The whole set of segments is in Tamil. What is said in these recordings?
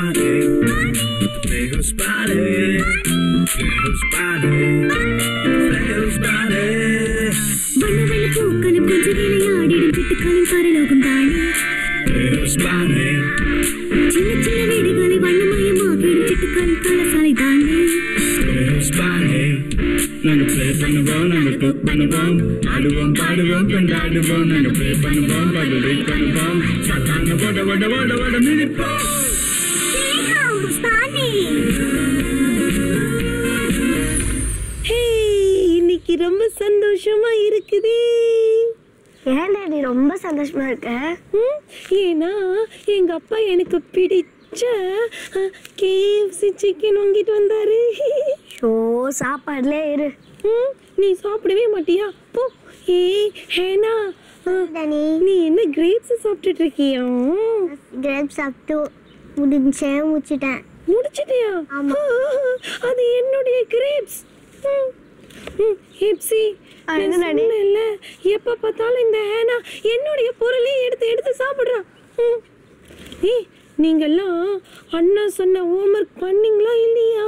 spotty. Play who's spotty. Play who's spotty. Play who's spotty. வண்ண வண்ண பூக்களும் கொஞ்சம் விளையாடிடும் சிட்டுக்களின் பரலோகம் தானே Play who's spotty. சின்ன சின்ன வீடுகளை வண்ணமயமாக்கிடும் சிட்டுக்களின் கலசாலை தானே Play who's spotty. நாங்க ப்ளே பண்ணுவோம் நாங்க குக் பண்ணுவோம் ஆடுவோம் பாடுவோம் கொண்டாடுவோம் நாங்க ப்ளே பண்ணுவோம் பகுதி பண்ணுவோம் சத்தான ஓட ஓட ஓட ஓட மிதிப்போம் ஹே இன்னைக்கு ரொம்ப சந்தோஷமா இருக்குது ஏன்டா நீ ரொம்ப சந்தோஷமா இருக்க ம், ஏன்னா எங்க அப்பா எனக்கு பிடிச்ச கேஎஃப்சி சிக்கன் வாங்கிட்டு வந்தாரு ஷோ சாப்பாடுல இரு ம், நீ சாப்பிடவே மாட்டியா போ ஏ ஹேனா ஆ, டனி நீ என்ன கிரேப்ஸ் சாப்பிட்டுட்டு இருக்கியா கிரேப் சாப்பிட்டு முடிஞ்சேன் முடிச்சிட்டேன் முடிச்சிட்டியா ஆமா. ஆ, அது என்னுடைய கிரேப்ஸ் ஹெப்சி ஆ, என்ன நானே? இல்ல எப்ப பார்த்தாலும் இந்த ஹேனா என்னுடைய பொருளையும் எடுத்து எடுத்து சாப்பிடுறான் ம். ஏய் நீங்கெல்லாம் அண்ணா சொன்ன ஹோம்ஒர்க் பண்ணீங்களா இல்லையா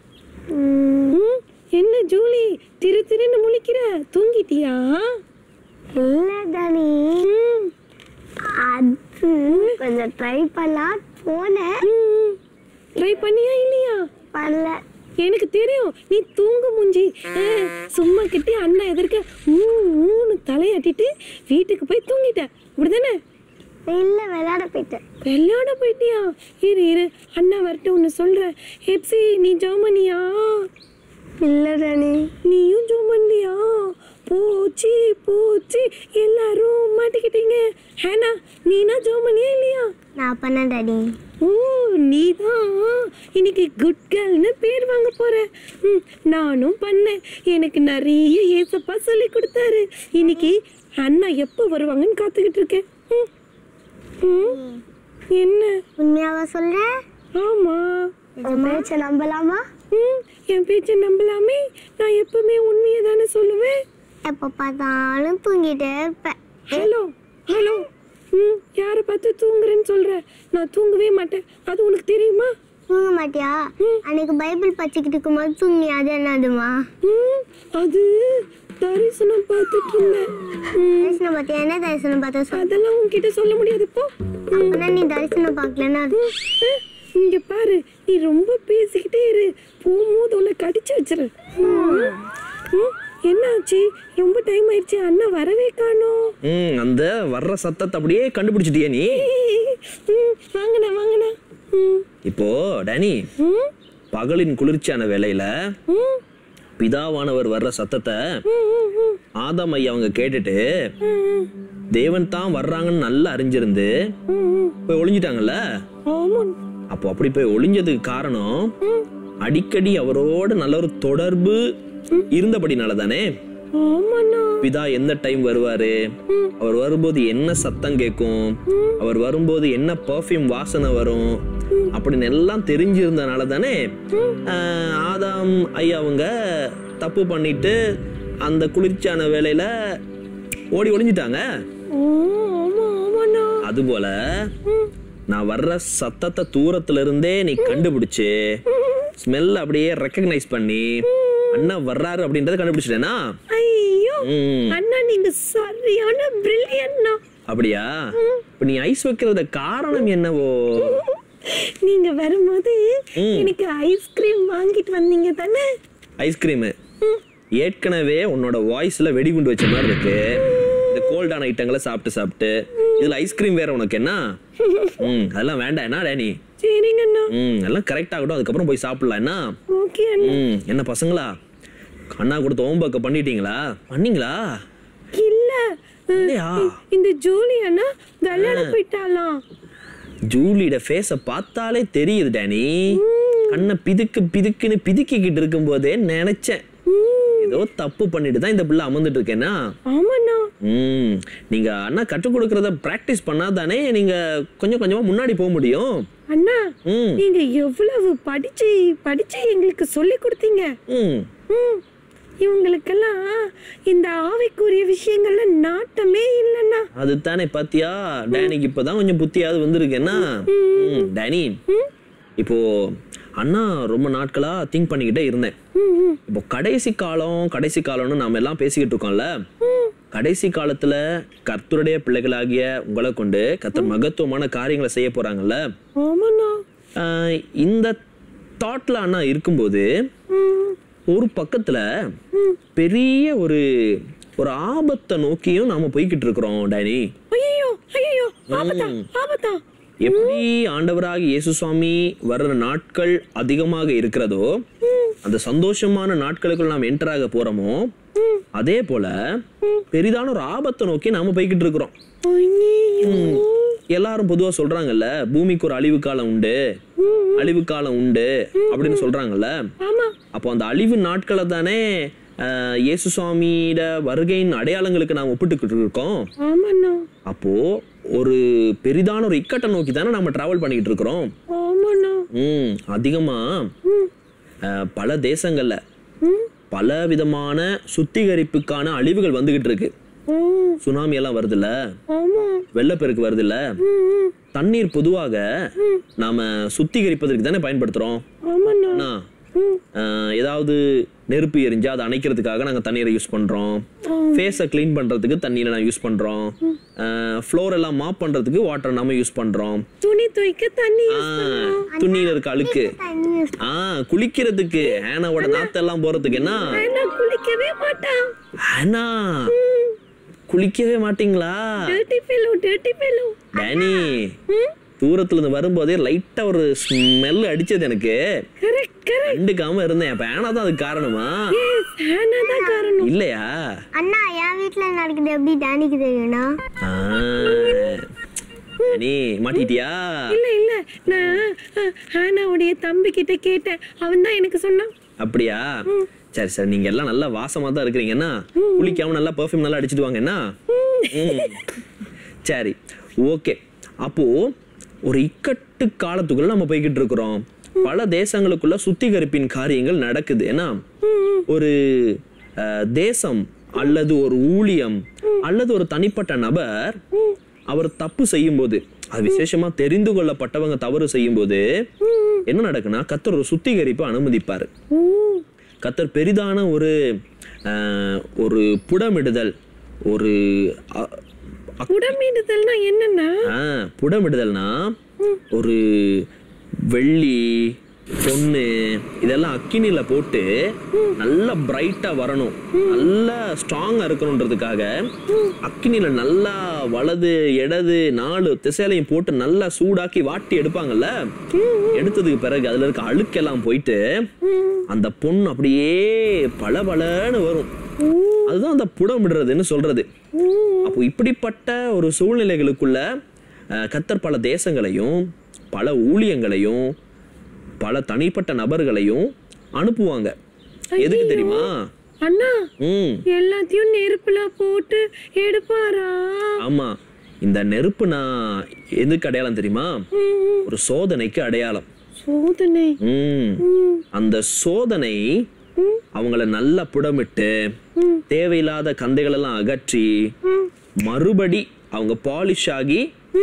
ம், என்ன ஜூலி திரு திருன்னு முழிக்கிற தூங்கிட்டியா இல்ல டனி ம், அது கொஞ்சம் ட்ரை பண்ணலாம் போனேன் ம். ட்ரை பண்ணியா இல்லையா பண்ணல எனக்கு தெரியும் நீ தூங்கு மூஞ்சி ஆ, சும்மா கிட்டே அண்ணா எதிர்க்க ஊ ஊன்னு தலையாட்டிட்டு வீட்டுக்கு போய் தூங்கிட்ட இப்படிதானே இல்ல விளையாட போயிட்டேன் விளையாட போயிட்டியா இரு இரு அண்ணா வரட்டும் ஒன்று சொல்கிறேன் ஹெப்சி நீ ஜெர்மனியா இல்ல டனி நீயும் ஜெர்மனியா போச்சு போச்சு எல்லாரும் மாட்டிக்கிட்டீங்க ஹேனா நீனா ஜெர்மனியா இல்லையா நான் பண்ணேன் டாடி ஓ நீதான் இன்னைக்கு குட் கேர்ள்னு பேர் வாங்க போற ம், நானும் பண்ணேன் எனக்கு நிறைய ஏசப்பா சொல்லி கொடுத்தாரு இன்னைக்கு அண்ணா எப்போ வருவாங்கன்னு காத்துக்கிட்டு இருக்கேன் ம். ம். என்ன உண்மையாவா சொல்ற ஆமா என் பேச்ச நம்பலாமா ம், என் பேச்சை நம்பலாமே நான் எப்பவுமே உண்மையை தானே சொல்லுவேன் எப்ப பார்த்தாலும் தூங்கிட்டே இருப்பேன் ஹலோ ஹலோ ம் யாரை பார்த்து தூங்குறேன்னு சொல்ற நான் தூங்கவே மாட்டேன் அது உனக்கு தெரியுமா தூங்க மாட்டியா அன்னைக்கு பைபிள் படிச்சுக்கிட்டு இருக்கும்போது தூங்கி அது என்னதுமா ம், அது தரிசனம் பார்த்துட்டு இருந்தேன் ம், தரிசனம் பார்த்தியா என்ன தரிசனம் பார்த்தா சொல்லு அதெல்லாம் உன்கிட்ட சொல்ல முடியாது போ ம், அப்பனா நீ தரிசனம் பார்க்கலன்னா அது ம், அஹ், இங்க பாரு நீ ரொம்ப பேசிக்கிட்டே இரு போகும்போது உன்னை கடிச்சு வச்சிரு ம், ம், என்னாச்சு ரொம்ப டைம் ஆயிடுச்சு அண்ணா வரவே காணோம் ம் அந்த வர்ற சத்தத்தை அப்படியே கண்டுபிடிச்சிட்டியா நீ ம், வாங்கண்ணா வாங்கண்ணா ம், இப்போ டேனி ம், பகலின் குளிர்ச்சியான வேலையில ம், பிதாவானவர் வர்ற சத்தத்தை ம், ம், ம், ஆதாம் ஐயா அவங்க கேட்டுட்டு ம், தேவன் தான் வர்றாங்கன்னு நல்லா அறிஞ்சிருந்து ம், ம். போய் ஒளிஞ்சிட்டாங்கல்ல ஆமா அப்போ அப்படி போய் ஒளிஞ்சதுக்கு காரணம் அடிக்கடி அவரோட நல்ல ஒரு தொடர்பு இருந்தபடினால தானே ஆமாண்ணா பிதா எந்த டைம் வருவாரு அவர் வரும்போது என்ன சத்தம் கேட்கும் அவர் வரும்போது என்ன பர்ஃப்யூம் வாசனை வரும் அப்படின்னு எல்லாம் தெரிஞ்சிருந்தனால தானே ஆஹ், ஆதாம் ஐயா அவங்க தப்பு பண்ணிட்டு அந்த குளிர்ச்சியான வேலையில ஓடி ஒளிஞ்சிட்டாங்க ஓ, ஆமா ஆமாண்ணா அதுபோல நான் வர்ற சத்தத்தை தூரத்துல இருந்தே நீ கண்டுபிடிச்சு ஸ்மெல் அப்படியே ரெக்கக்னைஸ் பண்ணி அண்ணா வர்றாரு அப்படின்றத கண்டுபிடிச்சிட்டேனா ஐயோ ம் அண்ணா நீங்க சரியான பிரில்லியன்ட்னா அப்படியா இப்ப நீ ஐஸ் வைக்கிறத காரணம் என்னவோ நீங்க வரும்போது எனக்கு ஐஸ்கிரீம் வாங்கிட்டு வந்தீங்க தானே ஐஸ்கிரீம் ஏற்கனவே உன்னோட வாய்ஸ்ல வெடிகுண்டு வச்ச மாதிரி இருக்கு இந்த கோல்டான ஐட்டங்களை சாப்பிட்டு சாப்பிட்டு இதுல ஐஸ்கிரீம் வேற உனக்கு என்ன ம் அதெல்லாம் வேண்டாம் என்ன டேனி சரிங்க அண்ணா ம் எல்லாம் கரெக்ட் ஆகட்டும் அதுக்கப்புறம் போய் சாப்பிடலாம் என்ன ஓகே அண்ணா ம் என்ன பசங்களா அண்ணா கொடுத்த ஹோம்ஒர்க்கை பண்ணிட்டீங்களா பண்ணீங்களா இல்ல இல்லையா இந்த ஜூலி அண்ணா விளையாட போயிட்டாலாம் ஜூலியோட ஃபேஸை பார்த்தாலே தெரியுது டேனி கண்ணை பிதுக்கு பிதுக்குன்னு பிதுக்கிக்கிட்டு இருக்கும்போதே நினைச்சேன் ஏதோ தப்பு பண்ணிட்டு தான் இந்த பிள்ளை அமர்ந்துட்டு இருக்கேன்னா ஆமாண்ணா ம் நீங்க அண்ணா கற்றுக் கொடுக்கறத பிராக்டிஸ் பண்ணாதானே நீங்க கொஞ்சம் கொஞ்சமா முன்னாடி போக முடியும் அண்ணா ம் நீங்க எவ்வளவு படிச்சு படிச்சு எங்களுக்கு சொல்லி கொடுத்தீங்க ம் ம் இவங்களுக்கெல்லாம் இந்த ஆவிக்குரிய விஷயங்கள்ல நாட்டமே இல்லைண்ணா அதுதானே பாத்தியா டேனிக்கு இப்பதான் கொஞ்சம் புத்தியாவது வந்திருக்கேன்னா ம், டேனி இப்போ அண்ணா ரொம்ப நாட்களா திங்க் பண்ணிக்கிட்டே இருந்தேன் இப்போ கடைசி காலம் கடைசி காலம்னு நாம எல்லாம் பேசிக்கிட்டு இருக்கோம்ல கடைசி காலத்துல கர்த்தருடைய பிள்ளைகளாகிய உங்களை கொண்டு கர்த்தர் மகத்துவமான காரியங்களை செய்ய போறாங்கல்ல ஆமாண்ணா ஆஹ் இந்த தாட்ல அண்ணா இருக்கும்போது ம், ஒரு பக்கத்துல பெரிய ஒரு ஒரு ஆபத்தை நோக்கியும் நாம போய்கிட்டு இருக்கிறோம் டேனி ஐயோ ஐயோ ஆபத்தா ஆபத்தா எப்படி ஆண்டவராக இயேசு சுவாமி வர்ற நாட்கள் அதிகமாக இருக்கிறதோ அந்த சந்தோஷமான நாட்களுக்குள் நாம் என்டர் ஆக போறோமோ அதே போல பெரிதான ஒரு ஆபத்தை நோக்கி நாம போய்கிட்டு இருக்கிறோம் ஐயோ எல்லாரும் பொதுவா சொல்றாங்கல்ல பூமிக்கு ஒரு அழிவு காலம் உண்டு அழிவு காலம் உண்டு அப்படின்னு சொல்றாங்கல்ல ஆமா அப்போ அந்த அழிவு நாட்களை தானே ஆஹ், இயேசு சுவாமியோட வருகையின் அடையாளங்களுக்கு நாம் ஒப்பிட்டுக்கிட்டு இருக்கோம் ஆமாண்ணா அப்போ ஒரு பெரிதான ஒரு இக்கட்டை நோக்கி தானே நம்ம டிராவல் பண்ணிக்கிட்டு இருக்கிறோம் ஆமாண்ணா ம் அதிகமா அஹ், பல தேசங்கள்ல ம் பல விதமான சுத்திகரிப்புக்கான அழிவுகள் வந்துகிட்டு இருக்கு ம் சுனாமி எல்லாம் வருதுல்ல ஆமா வெள்ளப்பெருக்கு வருதுல்ல ம் ம் தண்ணீர் பொதுவாக நாம சுத்திகரிப்பதற்கு தானே பயன்படுத்துறோம் ஆமாண்ணா ஆனா, ம் அஹ், ஏதாவது நெருப்பு எரிஞ்சா அதை அணைக்கிறதுக்காக நாங்க தண்ணீரை யூஸ் பண்றோம் ஃபேஸை க்ளீன் பண்றதுக்கு தண்ணீரை நான் யூஸ் பண்றோம் ஃப்ளோர் எல்லாம் மாப் பண்றதுக்கு வாட்டர் நாம யூஸ் பண்றோம் துணி துவைக்க தண்ணி ஆ, துணியில இருக்க அழுக்கு தண்ணி use ஆ குளிக்கிறதுக்கு ஹேனாவோட நாத்தெல்லாம் போறதுக்கு என்ன ஆனா குளிக்கவே மாட்டான் ஹேனா குளிக்கவே மாட்டீங்களா dirty fellow dirty fellow Danny தூரத்துல இருந்து வரும்போதே லைட்டா ஒரு ஸ்மெல் அடிச்சது எனக்கு கரெக்ட் கரெக்ட் கண்டுக்காம இருந்தேன் அப்ப ஹேனா தான் அதுக்கு காரணமா எஸ் ஆனா தான் காரணம் இல்லையா அண்ணா என் வீட்ல நடக்குது எப்படி டானிக்கு தெரியும்னா ஆ, நீ மாட்டிட்டியா இல்ல இல்ல நான் அஹ், ஹானாவுடைய தம்பி கிட்ட கேட்டேன் அவன் தான் எனக்கு சொன்னான் அப்படியா சரி சரி நீங்க எல்லாம் நல்லா வாசமா தான் இருக்கிறீங்கன்னா குளிக்காம நல்லா பெர்ஃப்யூம் நல்லா அடிச்சிட்டு வாங்கன்னா ம். சரி ஓகே அப்போ ஒரு இக்கட்டு காலத்துக்குள்ள நம்ம போய்கிட்டு இருக்கிறோம் பல தேசங்களுக்குள்ள சுத்திகரிப்பின் காரியங்கள் நடக்குது ஏன்னா ஒரு அஹ், தேசம் அல்லது ஒரு ஊழியம் அல்லது ஒரு தனிப்பட்ட நபர் அவர் தப்பு செய்யும்போது அது விசேஷமா தெரிந்து கொள்ளப்பட்டவங்க தவறு செய்யும்போது என்ன நடக்குன்னா கத்தர் ஒரு சுத்திகரிப்பை அனுமதிப்பாரு ஓ கத்தர் பெரிதான ஒரு ஆஹ், ஒரு புடமிடுதல் ஒரு அ- உடம்பீடுதல்னா என்னன்னா ஆ, புடமிடுதல்னா ஒரு வெள்ளி பொண்ணு இதெல்லாம் அக்கினில போட்டு நல்லா பிரைட்டா வரணும் நல்லா ஸ்ட்ராங்கா இருக்கணுன்றதுக்காக அக்கினில நல்லா வலது இடது நாலு திசையிலையும் போட்டு நல்லா சூடாக்கி வாட்டி எடுப்பாங்கல்ல எடுத்ததுக்கு பிறகு அதுல இருக்க அழுக்கெல்லாம் போயிட்டு அந்த பொண்ணு அப்படியே பளபளன்னு வரும் அதுதான் அந்த புடமிடுறதுன்னு சொல்றது அப்போ இப்படிப்பட்ட ஒரு சூழ்நிலைகளுக்குள்ள அஹ், கத்தர் பல தேசங்களையும் பல ஊழியங்களையும் பல தனிப்பட்ட நபர்களையும் அனுப்புவாங்க எதுக்கு தெரியுமா அண்ணா ம் எல்லாத்தையும் நெருப்புல போட்டு எடுப்பாரா ஆமா இந்த நெருப்பு நான் எதுக்கு அடையாளம் தெரியுமா ம், ஒரு சோதனைக்கு அடையாளம் சோதனை ம் ம், அந்த சோதனை அவங்கள நல்லா புடமிட்டு தேவையில்லாத கந்தைகள் எல்லாம் அகற்றி மறுபடி அவங்க பாலிஷ் ஆகி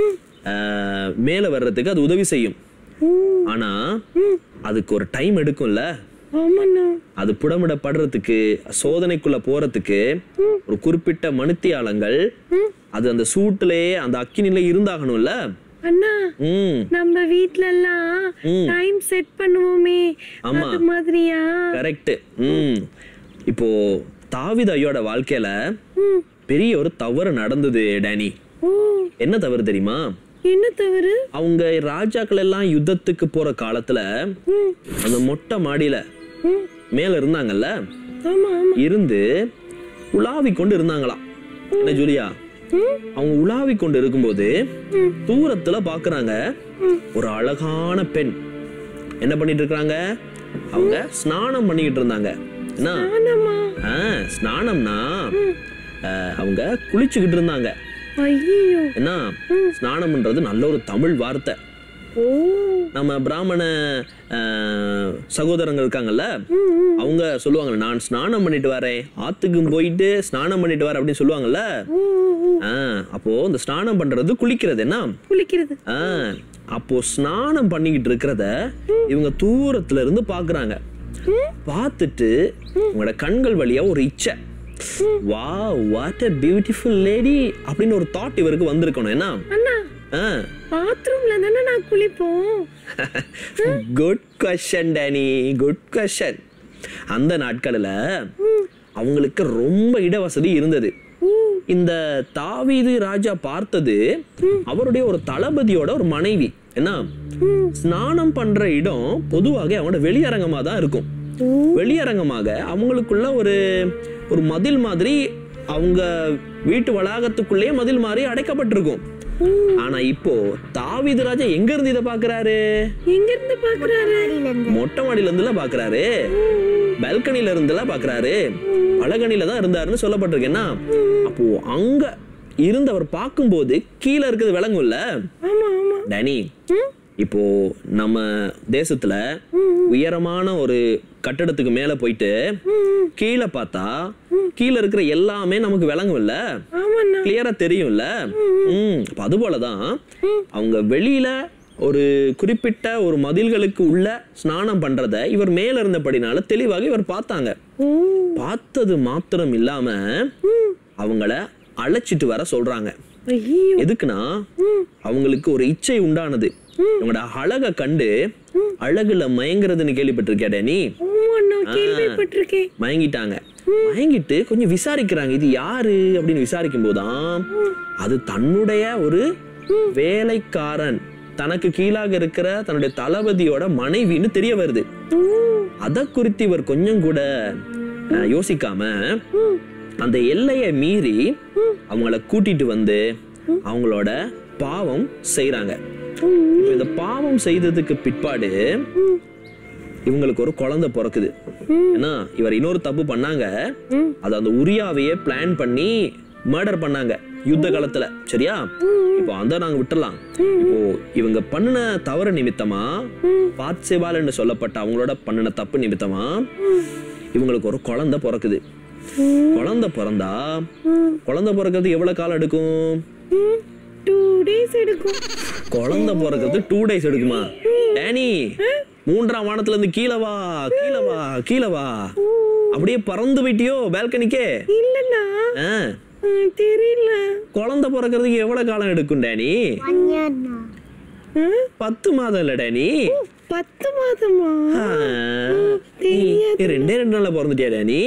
ஆஹ், மேல வர்றதுக்கு அது உதவி செய்யும் ஆனா அதுக்கு ஒரு டைம் எடுக்கும்ல ஆமாண்ணா அது புடமிடப்படுறதுக்கு சோதனைக்குள்ள போறதுக்கு ஒரு குறிப்பிட்ட மனுத்தியாளங்கள் அது அந்த சூட்டுலயே அந்த அக்கினில இருந்தாகணும்ல அண்ணா ம் நம்ம வீட்ல எல்லாம் ம். டைம் செட் பண்ணுவோமே ஆமா. அது மாதிரியா கரெக்ட் ம் இப்போ தாவித ஐயோட வாழ்க்கையில ம். பெரிய ஒரு தவறு நடந்தது டேனி ஓ என்ன தவறு தெரியுமா என்ன தவறு அவங்க ராஜாக்கள் எல்லாம் யுத்தத்துக்கு போற காலத்துல ம், அந்த மொட்டை மாடியில ம். மேல இருந்தாங்கல்ல ஆமா ஆமா இருந்து உலாவி கொண்டு இருந்தாங்களாம் என்ன ஜூலியா அவங்க உலாவி கொண்டு இருக்கும்போது தூரத்துல பாக்குறாங்க ஒரு அழகான பெண் என்ன பண்ணிட்டு இருக்காங்க அவங்க ஸ்நானம் பண்ணிக்கிட்டு இருந்தாங்க என்ன ஆனாமா ஆ, ஸ்நானம்னா ஆ, அவங்க குளிச்சுக்கிட்டு இருந்தாங்க ஐயோ என்ன ஸ்நானம்ன்றது நல்ல ஒரு தமிழ் வார்த்தை ஓ நம்ம பிராமண அஹ், சகோதரங்க இருக்காங்கல்ல அவங்க சொல்லுவாங்க நான் ஸ்நானம் பண்ணிட்டு வரேன் ஆத்துக்கும் போயிட்டு ஸ்நானம் பண்ணிட்டு வரேன் அப்படின்னு சொல்லுவாங்கல்ல ஓ, ஓ. ஆ, அப்போ இந்த ஸ்நானம் பண்றது குளிக்கிறது என்ன குளிக்கிறது ஆ, அப்போ ஸ்நானம் பண்ணிக்கிட்டு இருக்கிறத இவங்க தூரத்துல இருந்து பாக்குறாங்க பார்த்துட்டு உங்களோட கண்கள் வழியா ஒரு இச்சை வா வாட் a பியூட்டிஃபுல் லேடி அப்படின்னு ஒரு தாட் இவருக்கு வந்திருக்கணும் என்ன அண்ணா ஆ பாத்ரூம்ல தானே நான் குளிப்போம் good question Danny good question அந்த நாட்களில் அவங்களுக்கு ரொம்ப இடவசதி இருந்தது இந்த தாவீது ராஜா பார்த்தது அவருடைய ஒரு தளபதியோட ஒரு மனைவி என்ன ஸ்நானம் பண்ற இடம் பொதுவாக அவனோட வெளியரங்கமா தான் இருக்கும் வெளியரங்கமாக அவங்களுக்குள்ள ஒரு ஒரு மதில் மாதிரி அவங்க வீட்டு வளாகத்துக்குள்ளேயே மதில் மாதிரி அடைக்கப்பட்டிருக்கும் ஆனா இப்போ தாவீது ராஜா எங்க இருந்து இதை பாக்குறாரு எங்க இருந்து பாக்குறாரு மொட்டை மாடியில இருந்துல பாக்குறாரு பால்கனில இருந்துல பாக்குறாரு பலகனில தான் இருந்தாருன்னு சொல்லப்பட்டிருக்கேன்னா அப்போ அங்க இருந்து அவர் பார்க்கும்போது கீழே இருக்கிறது விளங்கும்ல ஆமா ஆமா டனி இப்போ நம்ம தேசத்துல உயரமான ஒரு கட்டடத்துக்கு மேல போயிட்டு கீழே பார்த்தா கீழே இருக்கிற எல்லாமே நமக்கு விளங்கும்ல ஆமாண்ணா கிளியரா தெரியும்ல ம் அப்ப அது போலதான் அவங்க வெளியில ஒரு குறிப்பிட்ட ஒரு மதில்களுக்கு உள்ள ஸ்நானம் பண்றத இவர் மேல இருந்தபடினால தெளிவாக இவர் பார்த்தாங்க ஓ பார்த்தது மாத்திரம் இல்லாம அவங்கள அழைச்சிட்டு வர சொல்றாங்க ஐயோ எதுக்குன்னா அவங்களுக்கு ஒரு இச்சை உண்டானது இவங்களோட அழக கண்டு அழகுல மயங்குறதுன்னு கேள்விப்பட்டிருக்கியாடே நீ ஆமாண்ணா கேள்விப்பட்டிருக்கேன் மயங்கிட்டாங்க மயங்கிட்டு கொஞ்சம் விசாரிக்கிறாங்க இது யாரு அப்படின்னு விசாரிக்கும் போதுதான் அது தன்னுடைய ஒரு வேலைக்காரன் தனக்கு கீழாக இருக்கிற தன்னுடைய தளபதியோட மனைவின்னு தெரிய வருது அத குறித்து இவர் கொஞ்சம் கூட அஹ், யோசிக்காம அந்த எல்லையை மீறி அவங்கள கூட்டிட்டு வந்து அவங்களோட பாவம் செய்றாங்க இப்ப இந்த பாவம் செய்ததுக்கு பிற்பாடு இவங்களுக்கு ஒரு குழந்தை பிறக்குது ஏன்னா இவர் இன்னொரு தப்பு பண்ணாங்க அது அந்த உரியாவையே பிளான் பண்ணி மர்டர் பண்ணாங்க யுத்த காலத்துல சரியா இப்போ அந்த நாங்க விட்டுறலாம் இப்போ இவங்க பண்ணின தவறு நிமித்தமா பாத்சேபால் சொல்லப்பட்ட அவங்களோட பண்ணின தப்பு நிமித்தமா இவங்களுக்கு ஒரு குழந்தை பிறக்குது குழந்தை பிறந்தா குழந்தை பிறக்கிறதுக்கு எவ்வளவு காலம் எடுக்கும் டூ டேஸ் எடுக்கும் குழந்தை பிறக்கிறது டூ டேஸ் எடுக்குமா டேனி மூன்றாம் வானத்துல இருந்து கீழே வா கீழே வா கீழே வா அப்படியே பறந்து போயிட்டியோ பால்கனிக்கே இல்லண்ணா ஆ, ம், தெரியல குழந்தை பிறக்கிறதுக்கு எவ்வளவு காலம் எடுக்கும் டேனி ஒன் இயர்னா ம், பத்து மாதம் இல்ல டேனி பத்து மாதமா ஆ, தெரியாது. நீ ரெண்டே ரெண்டு நாள்ல பிறந்துட்டியா டேனி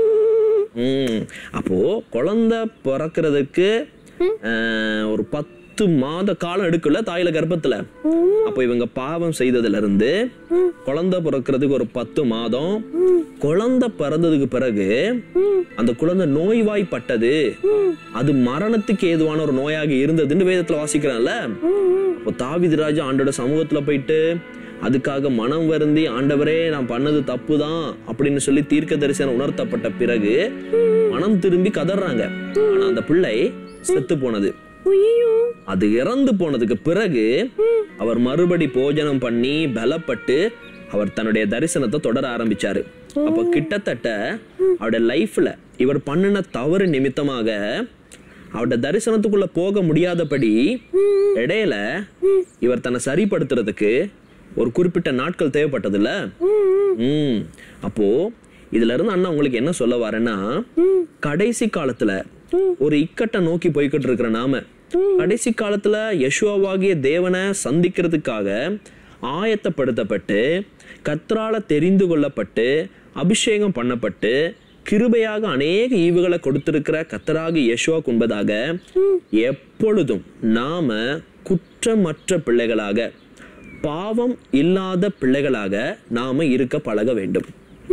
ம் அப்போ குழந்தை பிறக்கிறதுக்கு ஆ, ஒரு பத்து மாத காலம் எடுக்குல்ல தாயில கர்ப்பத்துல அப்போ இவங்க பாவம் செய்ததுல இருந்து குழந்தை பிறக்கிறதுக்கு ஒரு பத்து மாதம் குழந்தை பிறந்ததுக்கு பிறகு அந்த குழந்தை நோய்வாய்ப்பட்டது அது மரணத்துக்கு ஏதுவான ஒரு நோயாக இருந்ததுன்னு வேதத்துல வாசிக்கிறான்ல அப்போ தாவீது ராஜா ஆண்டோட சமூகத்துல போயிட்டு அதுக்காக மனம் வருந்தி ஆண்டவரே நான் பண்ணது தப்பு தான் அப்படின்னு சொல்லி தீர்க்க தரிசனம் உணர்த்தப்பட்ட பிறகு மனம் திரும்பி கதறாங்க ஆனா அந்த பிள்ளை செத்து போனது ஐயோ அது இறந்து போனதுக்கு பிறகு அவர் மறுபடி போஜனம் பண்ணி பலப்பட்டு அவர் தன்னுடைய தரிசனத்தை தொடர ஆரம்பிச்சாரு அப்ப கிட்டத்தட்ட அவருடைய லைஃப்ல இவர் பண்ணின தவறு நிமித்தமாக அவருடைய தரிசனத்துக்குள்ள போக முடியாதபடி இடையில இவர் தன்னை சரிப்படுத்துறதுக்கு ஒரு குறிப்பிட்ட நாட்கள் தேவைப்பட்டதுல்ல ம் அப்போ இதுல இருந்து அண்ணா உங்களுக்கு என்ன சொல்ல வரேன்னா கடைசி காலத்துல ஒரு இக்கட்டை நோக்கி போய்கிட்டு இருக்கிற நாம கடைசி காலத்துல யசுவாவாகிய தேவனை சந்திக்கிறதுக்காக ஆயத்தப்படுத்தப்பட்டு கத்ரால தெரிந்து கொள்ளப்பட்டு அபிஷேகம் பண்ணப்பட்டு கிருபையாக அநேக ஈவுகளை கொடுத்திருக்கிற கத்தராகி யசுவா குன்பதாக எப்பொழுதும் நாம குற்றமற்ற பிள்ளைகளாக பாவம் இல்லாத பிள்ளைகளாக நாம இருக்க பழக வேண்டும்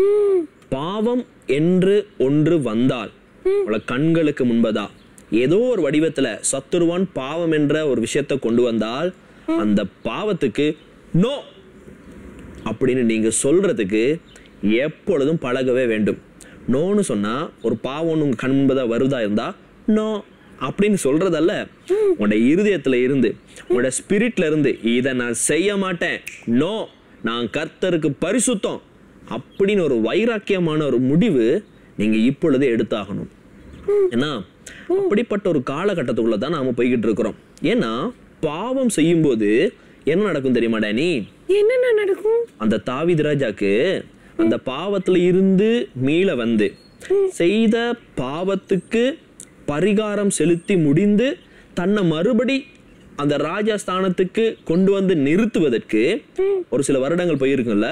பாவம் என்று ஒன்று வந்தால் உங்கள கண்களுக்கு முன்பதா ஏதோ ஒரு வடிவத்துல சத்துருவான் பாவம் என்ற ஒரு விஷயத்தை கொண்டு வந்தால் அந்த பாவத்துக்கு நோ அப்படின்னு நீங்க சொல்றதுக்கு எப்பொழுதும் பழகவே வேண்டும் நோன்னு சொன்னா ஒரு பாவம் உங்க கண் முன்பதா வருதா இருந்தா நோ அப்படின்னு சொல்றதல்ல உன்னோட இருதயத்துல இருந்து உன்னோட ஸ்பிரிட்ல இருந்து இதை நான் செய்ய மாட்டேன் நோ நான் கர்த்தருக்கு பரிசுத்தம் அப்படின்னு ஒரு வைராக்கியமான ஒரு முடிவு நீங்க இப்பொழுதே எடுத்தாகணும் ஏன்னா அப்படிப்பட்ட ஒரு காலகட்டத்துக்குள்ள தான் நாம போய்கிட்டு இருக்கிறோம் ஏன்னா பாவம் செய்யும்போது என்ன நடக்கும் தெரியுமா டேனி என்னென்ன நடக்கும் அந்த தாவீது ராஜாக்கு அந்த பாவத்துல இருந்து மீள வந்து செய்த பாவத்துக்கு பரிகாரம் செலுத்தி முடிந்து தன்னை மறுபடி அந்த ராஜஸ்தானத்துக்கு கொண்டு வந்து நிறுத்துவதற்கு ஒரு சில வருடங்கள் போயிருக்குல்ல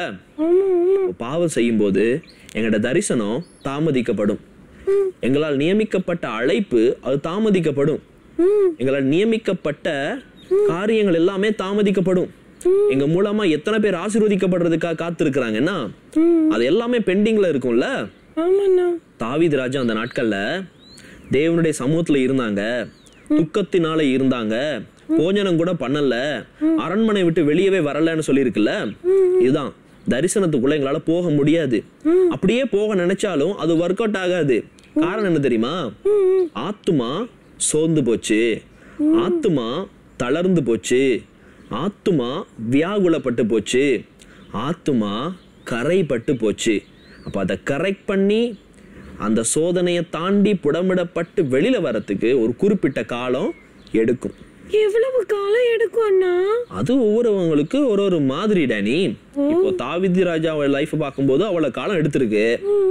பாவம் செய்யும்போது எங்களோட தரிசனம் தாமதிக்கப்படும் எங்களால் நியமிக்கப்பட்ட அழைப்பு அது தாமதிக்கப்படும் எங்களால் நியமிக்கப்பட்ட காரியங்கள் எல்லாமே தாமதிக்கப்படும் எங்க மூலமா எத்தனை பேர் ஆசீர்வதிக்கப்படுறதுக்காக காத்திருக்கிறாங்கன்னா அது எல்லாமே பெண்டிங்ல இருக்கும்ல ஆமாண்ணா தாவீது ராஜா அந்த நாட்கள்ல தேவனுடைய சமூகத்துல இருந்தாங்க துக்கத்தினால இருந்தாங்க போஜனம் கூட பண்ணல அரண்மனை விட்டு வெளியவே வரலன்னு சொல்லியிருக்குல்ல இதுதான் தரிசனத்துக்குள்ள எங்களால போக முடியாது அப்படியே போக நினைச்சாலும் அது ஒர்க் அவுட் ஆகாது காரணம் என்ன தெரியுமா ஆத்துமா சோர்ந்து போச்சு ஆத்துமா தளர்ந்து போச்சு ஆத்துமா வியாகுலப்பட்டு போச்சு ஆத்துமா கரைப்பட்டு போச்சு அப்ப அதை கரெக்ட் பண்ணி அந்த சோதனையை தாண்டி புடமிடப்பட்டு வெளியில வரத்துக்கு ஒரு குறிப்பிட்ட காலம் எடுக்கும் எவ்வளவு காலம் எடுக்கும் அண்ணா அது ஒவ்வொருவங்களுக்கு ஒரு ஒரு மாதிரி டேனி இப்போ தாவிதி ராஜா அவள் லைஃப் பார்க்கும்போது அவளை காலம் எடுத்திருக்கு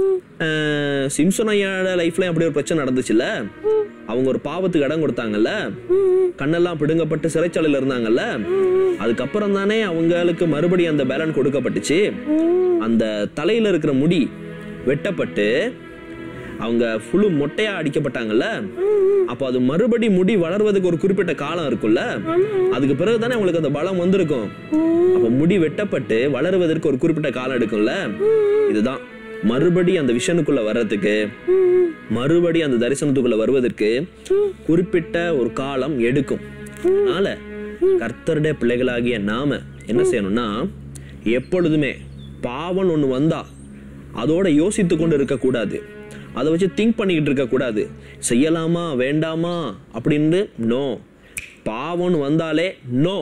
அஹ் சிம்சன் ஐயாவோட லைஃப்ல அப்படி ஒரு பிரச்சனை நடந்துச்சுல்ல அவங்க ஒரு பாவத்துக்கு இடம் கொடுத்தாங்கல்ல கண்ணெல்லாம் பிடுங்கப்பட்டு சிறைச்சாலையில இருந்தாங்கல்ல அதுக்கப்புறம் தானே அவங்களுக்கு மறுபடியும் அந்த பேலன் கொடுக்கப்பட்டுச்சு அந்த தலையில இருக்கிற முடி வெட்டப்பட்டு அவங்க ஃபுல்லு மொட்டையா அடிக்கப்பட்டாங்கல்ல அப்போ அது மறுபடி முடி வளர்வதுக்கு ஒரு குறிப்பிட்ட காலம் இருக்கும்ல அதுக்கு பிறகு தானே அவங்களுக்கு அந்த பலம் வந்திருக்கும் அப்போ முடி வெட்டப்பட்டு வளருவதற்கு ஒரு குறிப்பிட்ட காலம் எடுக்கும்ல இதுதான் மறுபடி அந்த விஷனுக்குள்ள வர்றதுக்கு மறுபடி அந்த தரிசனத்துக்குள்ள வருவதற்கு குறிப்பிட்ட ஒரு காலம் எடுக்கும் அதனால கர்த்தருடைய பிள்ளைகளாகிய நாம என்ன செய்யணும்னா எப்பொழுதுமே பாவம் ஒண்ணு வந்தா அதோட யோசித்து கொண்டு இருக்கக்கூடாது அதை வச்சு திங்க் பண்ணிக்கிட்டு இருக்கக்கூடாது செய்யலாமா வேண்டாமா அப்படின்னு நோ பாவம்னு வந்தாலே நோ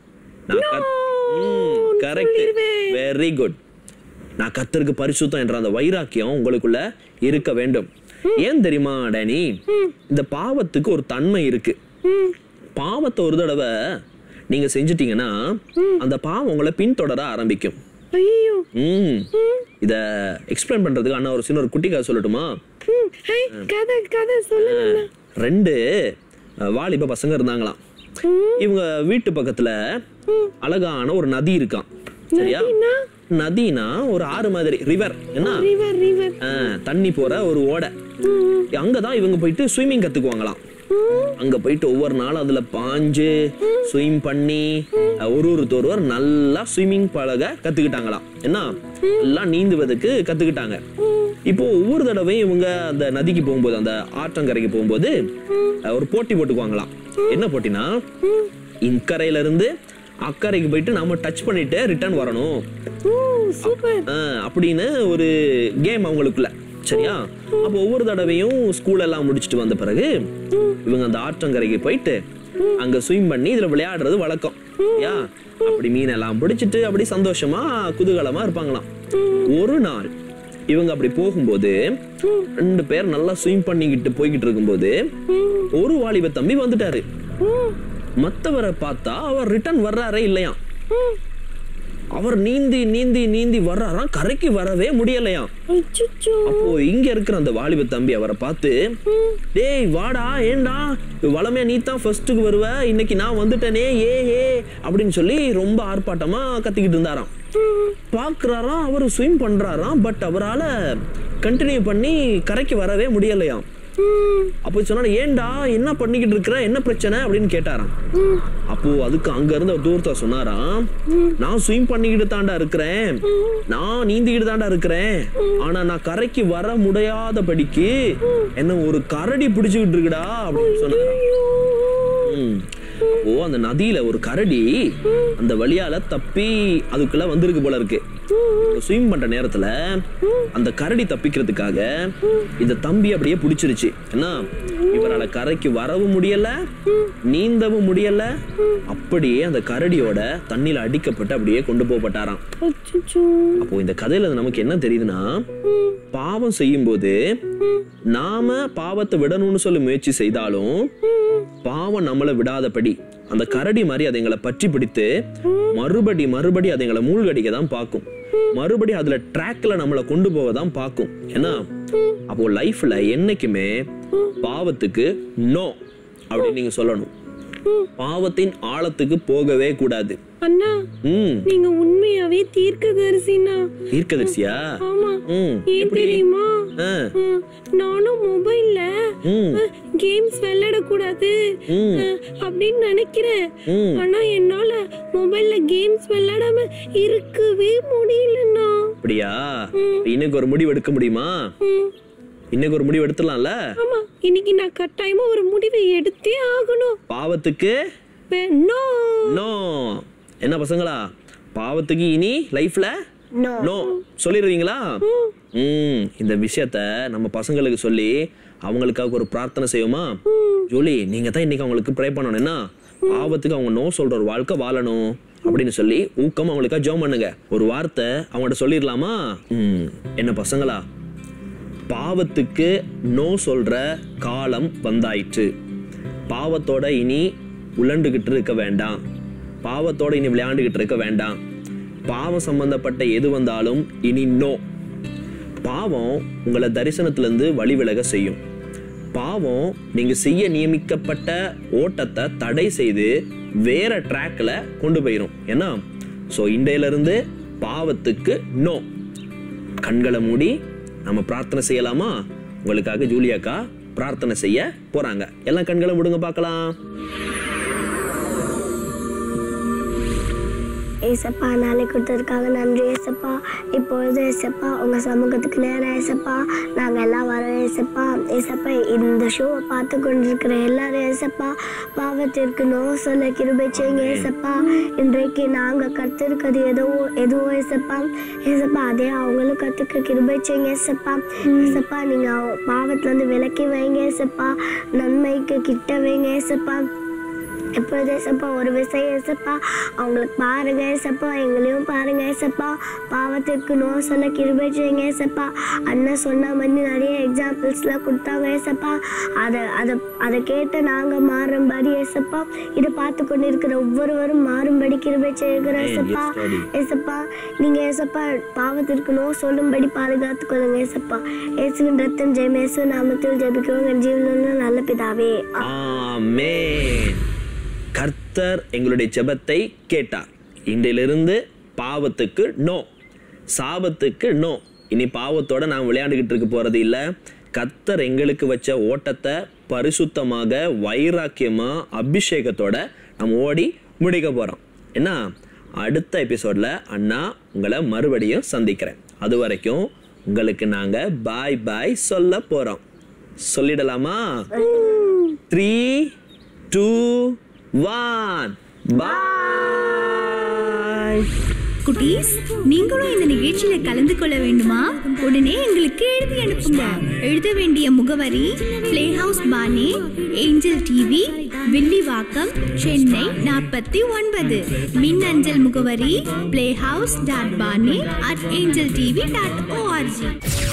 கரெக்ட் வெரி குட் நான் கத்தருக்கு பரிசுத்தம் என்ற அந்த வைராக்கியம் உங்களுக்குள்ள இருக்க வேண்டும் ஏன் தெரியுமா டேனி இந்த பாவத்துக்கு ஒரு தன்மை இருக்கு பாவத்தை ஒரு தடவை நீங்க செஞ்சிட்டீங்கன்னா அந்த பாவம் உங்களை பின்தொடர ஆரம்பிக்கும் ஐயோ ம் இத எக்ஸ்பிளைன் பண்றதுக்கு அண்ணா ஒரு சின்ன ஒரு குட்டி கதை சொல்லட்டுமா ம், ஹே, கதை கதை சொல்லுங்க அண்ணா. ரெண்டு அஹ், வாலிப பசங்க இருந்தாங்களாம் இவங்க வீட்டு பக்கத்துல அழகான ஒரு நதி இருக்கான் சரியா நதினா ஒரு ஆறு மாதிரி ரிவர் என்ன ரிவர் ரிவர் அஹ், தண்ணி போற ஒரு ஓடை அங்கதான் இவங்க போயிட்டு ஸ்விம்மிங் கத்துக்குவாங்களாம் அங்க போயிட்டு ஒவ்வொரு நாளும் அதுல பாஞ்சு ஸ்விம் பண்ணி அஹ், ஒரு ஒருத்தொருவர் நல்லா ஸ்விம்மிங் பழக கத்துக்கிட்டாங்களாம் என்ன எல்லாம் நீந்துவதற்கு கத்துக்கிட்டாங்க இப்போ ஒவ்வொரு தடவையும் இவங்க அந்த நதிக்கு போகும்போது அந்த ஆற்றங்கரைக்கு போகும்போது அஹ், ஒரு போட்டி போட்டுக்குவாங்களாம் என்ன போட்டினா இக்கரையில இருந்து அக்கறைக்கு போயிட்டு நாம டச் பண்ணிட்டு ரிட்டர்ன் வரணும் ஓ சூப்பர் ஆஹ் அப்படின்னு ஒரு கேம் அவங்களுக்குள்ள சரியா அப்போ ஒவ்வொரு தடவையும் ஸ்கூல் எல்லாம் முடிச்சுட்டு வந்த பிறகு இவங்க அந்த ஆற்றங்கரைக்கு போயிட்டு அங்க ஸ்விம் பண்ணி இதுல விளையாடுறது வழக்கம் யா அப்படி மீனெல்லாம் பிடிச்சிட்டு அப்படி சந்தோஷமா குதூகலமா இருப்பாங்களாம் ஒரு நாள் இவங்க அப்படி போகும்போது ரெண்டு பேர் நல்லா ஸ்விம் பண்ணிக்கிட்டு போய்கிட்டு இருக்கும்போது ஒரு வாலிப தம்பி வந்துட்டாரு மத்தவரை பார்த்தா அவர் ரிட்டர்ன் வர்றாரே இல்லையாம் அவர் நீந்தி நீந்தி நீந்தி வர்றாராம் கரைக்கு வரவே முடியலையாம் அச்சச்சோ அப்போ இங்க இருக்கிற அந்த வாலிப தம்பி அவரை பார்த்து டேய் வாடா ஏண்டா வளமே நீ தான் ஃபர்ஸ்ட்டுக்கு வருவ இன்னைக்கு நான் வந்துட்டேனே ஏ ஏ அப்படின்னு சொல்லி ரொம்ப ஆர்ப்பாட்டமா கத்திக்கிட்டு இருந்தாராம் பாக்குறாராம் அவர் ஸ்விம் பண்றாராம் பட் அவரால கண்டினியூ பண்ணி கரைக்கு வரவே முடியலையாம் அப்போ சொன்னா ஏன்டா என்ன பண்ணிக்கிட்டு இருக்கிற என்ன பிரச்சனை அப்படின்னு கேட்டாராம் அப்போ அதுக்கு அங்க இருந்த ஒரு தூரத்தை சொன்னாராம் நான் ஸ்விம் பண்ணிக்கிட்டு தாண்டா இருக்கிறேன் நான் நீந்திக்கிட்டு தாண்டா இருக்கிறேன் ஆனா நான் கரைக்கு வர முடியாதபடிக்கு என்ன ஒரு கரடி பிடிச்சுக்கிட்டு இருக்குடா அப்படின்னு சொன்னாராம் ம். ஓ அந்த நதியில ஒரு கரடி அந்த வழியால தப்பி அதுக்குள்ள வந்திருக்கு போல இருக்கு ஸ்விம் பண்ற நேரத்துல அந்த கரடி தப்பிக்கிறதுக்காக இந்த தம்பி அப்படியே பிடிச்சிருச்சு என்ன இவரால கரைக்கு வரவும் முடியல நீந்தவும் முடியல அப்படியே அந்த கரடியோட தண்ணியில அடிக்கப்பட்டு அப்படியே கொண்டு போகப்பட்டாராம் அச்சச்சோ. அப்போ இந்த கதையில நமக்கு என்ன தெரியுதுன்னா பாவம் செய்யும்போது நாம பாவத்தை விடணும்னு சொல்லி முயற்சி செய்தாலும் பாவம் நம்மளை விடாதபடி அந்த கரடி மாதிரி அதை எங்களை பற்றி பிடித்து மறுபடி மறுபடி அதை எங்களை மூழ்கடிக்க தான் பார்க்கும் மறுபடி அதுல ட்ராக்ல நம்மளை கொண்டு போக தான் பார்க்கும் ஏன்னா அப்போ லைஃப்ல என்னைக்குமே பாவத்துக்கு நோ அப்படின்னு நீங்க சொல்லணும் பாவத்தின் ஆழத்துக்கு போகவே கூடாது அண்ணா ம் நீங்க உண்மையாவே தீர்க்கதரிசினா தீர்க்கதரிசியா ஆமா ம் ஏன் தெரியுமா ஆ, ம், நானும் மொபைல்ல ம் கேம்ஸ் விளையாட கூடாது ம். அப்படின்னு நினைக்கிறேன் ம். ஆனா என்னால மொபைல்ல கேம்ஸ் விளையாடாம இருக்கவே முடியலண்ணா அப்படியா இப்ப இன்னைக்கு ஒரு முடிவு எடுக்க முடியுமா ம், இன்னைக்கு ஒரு முடிவு எடுத்துடலாம்ல ஆமா இன்னைக்கு நான் கட்டாயமா ஒரு முடிவை எடுத்தே ஆகணும் பாவத்துக்கு வே- no. நோ என்ன பசங்களா பாவத்துக்கு இனி லைஃப்ல நோ நோ சொல்லிடுவீங்களா ம் இந்த விஷயத்த நம்ம பசங்களுக்கு சொல்லி அவங்களுக்காக ஒரு பிரார்த்தனை செய்வோமா ஜூலி நீங்க தான் இன்னைக்கு அவங்களுக்கு ப்ரே பண்ணணும் என்ன பாவத்துக்கு அவங்க நோ சொல்ற ஒரு வாழ்க்கை வாழணும் அப்படின்னு சொல்லி ஊக்கம் அவங்களுக்காக ஜோம் பண்ணுங்க ஒரு வார்த்தை அவங்கள்ட்ட சொல்லிடலாமா ம் என்ன பசங்களா பாவத்துக்கு நோ சொல்ற காலம் வந்தாயிற்று பாவத்தோட இனி உழண்டுகிட்டு இருக்க வேண்டாம் பாவத்தோட இனி விளையாண்டுகிட்டு இருக்க வேண்டாம் பாவம் சம்பந்தப்பட்ட எது வந்தாலும் இனி நோ பாவம் உங்களை தரிசனத்திலிருந்து வழி விலக செய்யும் பாவம் நீங்க செய்ய நியமிக்கப்பட்ட ஓட்டத்தை தடை செய்து வேற ட்ராக்ல கொண்டு போயிரும் ஏன்னா ஸோ இன்றையில இருந்து பாவத்துக்கு நோ கண்களை மூடி நம்ம பிரார்த்தனை செய்யலாமா உங்களுக்காக ஜூலியாக்கா பிரார்த்தனை செய்ய போறாங்க எல்லாம் கண்களை மூடுங்க பார்க்கலாம் ஏசப்பா நாளை கொடுத்ததுக்காக நன்றி ஏசப்பா இப்பொழுது ஏசப்பா உங்க சமூகத்துக்கு நேரம் ஏசப்பா நாங்க எல்லாம் வரோம் ஏசப்பா ஏசப்பா இந்த ஷோவை பார்த்து கொண்டிருக்கிற எல்லாரும் ஏசப்பா பாவத்திற்கு நோ சொல்ல கிருபை செய்யுங்க ஏசப்பா இன்றைக்கு நாங்க கத்திருக்கிறது ஏதோ எதுவோ ஏசப்பா ஏசப்பா அதே அவங்களும் கத்துக்க கிருபை செய்யுங்க ஏசப்பா ஏசப்பா நீங்க அவ- பாவத்துல இருந்து விலக்கி வைங்க ஏசப்பா நன்மைக்கு கிட்ட வைங்க ஏசப்பா எப்பொழுது ஏசப்பா ஒரு விஷயம் ஏசப்பா அவங்களுக்கு பாருங்க ஏசப்பா எங்களையும் பாருங்க ஏசப்பா பாவத்திற்கு நோ சொல்ல கிருபை செய்யுங்க ஏசப்பா அண்ணன் சொன்ன மாதிரி நிறைய எக்ஸாம்பிள்ஸ்லாம் கொடுத்தாங்க ஏசப்பா அதை அதை அதை கேட்டு நாங்கள் மாறும்படி ஏசப்பா இதை பார்த்து கொண்டு இருக்கிற ஒவ்வொருவரும் மாறும்படி கிருபை செய்கிறோம் Amen. ஏசப்பா Yes, Daddy. ஏசப்பா நீங்க ஏசப்பா பாவத்திற்கு நோ சொல்லும்படி பாதுகாத்துக் கொள்ளுங்க ஏசப்பா இயேசுவின் ரத்தம் ஜெயம் இயேசு நாமத்தில் ஜெபிக்கிறோம் என் ஜீவனில் நல்ல பிதாவே ஆமென் கர்த்தர் எங்களுடைய ஜெபத்தை கேட்டார் இன்றிலிருந்து பாவத்துக்கு நோ சாபத்துக்கு நோ இனி பாவத்தோட நான் விளையாண்டுகிட்டு இருக்க போறது இல்ல கர்த்தர் எங்களுக்கு வச்ச ஓட்டத்தை பரிசுத்தமாக வைராக்கியமா அபிஷேகத்தோட நம்ம ஓடி முடிக்க போறோம் என்ன அடுத்த எபிசோட்ல அண்ணா உங்களை மறுபடியும் சந்திக்கிறேன் அது வரைக்கும் உங்களுக்கு நாங்க பாய் பாய் சொல்ல போறோம் சொல்லிடலாமா த்ரீ டூ ஒன் பாய் குட்டீஸ் நீங்களும் இந்த நிகழ்ச்சியில கலந்து கொள்ள வேண்டுமா உடனே எங்களுக்கு எழுதி அனுப்புங்க எழுத வேண்டிய முகவரி பிளே ஹவுஸ் பானே ஏஞ்சல் டிவி வில்லிவாக்கம் சென்னை நாற்பத்தி ஒன்பது மின்னஞ்சல் முகவரி பிளே ஹவுஸ் டாட் பானே at angel TV dot O R G